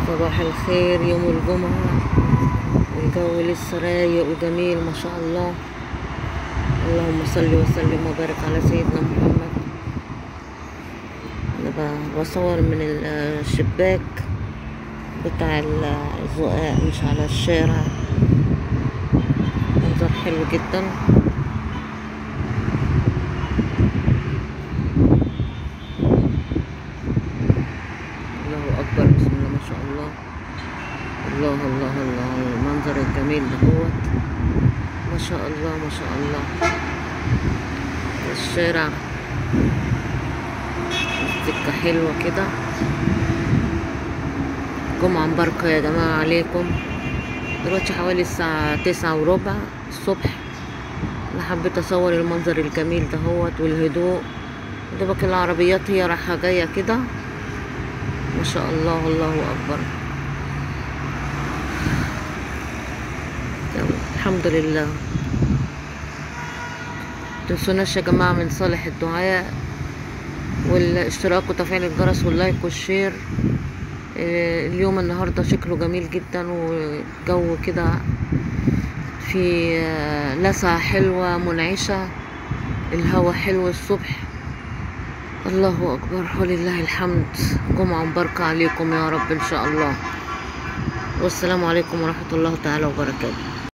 صباح الخير يوم الجمعة والجو لسه رايق وجميل ما شاء الله اللهم صل وسلم وبارك على سيدنا محمد انا ب- بصور من الشباك بتاع الزقاق مش على الشارع منظر حلو جدا الله اكبر بسم الله ما شاء الله الله الله الله المنظر الجميل دهوت ما شاء الله ما شاء الله الشارع السكة حلوة كده جمعة مباركة يا جماعة عليكم دلوقتي حوالي الساعة تسعة وربع الصبح انا حبيت اصور المنظر الجميل دهوت والهدوء دوبك العربيات هي رايحة جاية كده ما شاء الله الله اكبر يلا، الحمد لله تنسوناش يا جماعة من صالح الدعاء والاشتراك وتفعيل الجرس واللايك والشير آه، اليوم النهاردة شكله جميل جدا والجو كده في آه، لسعة حلوة منعشة الهوا حلو الصبح الله أكبر ولله الحمد جمعة مباركة عليكم يا رب إن شاء الله والسلام عليكم ورحمة الله تعالى وبركاته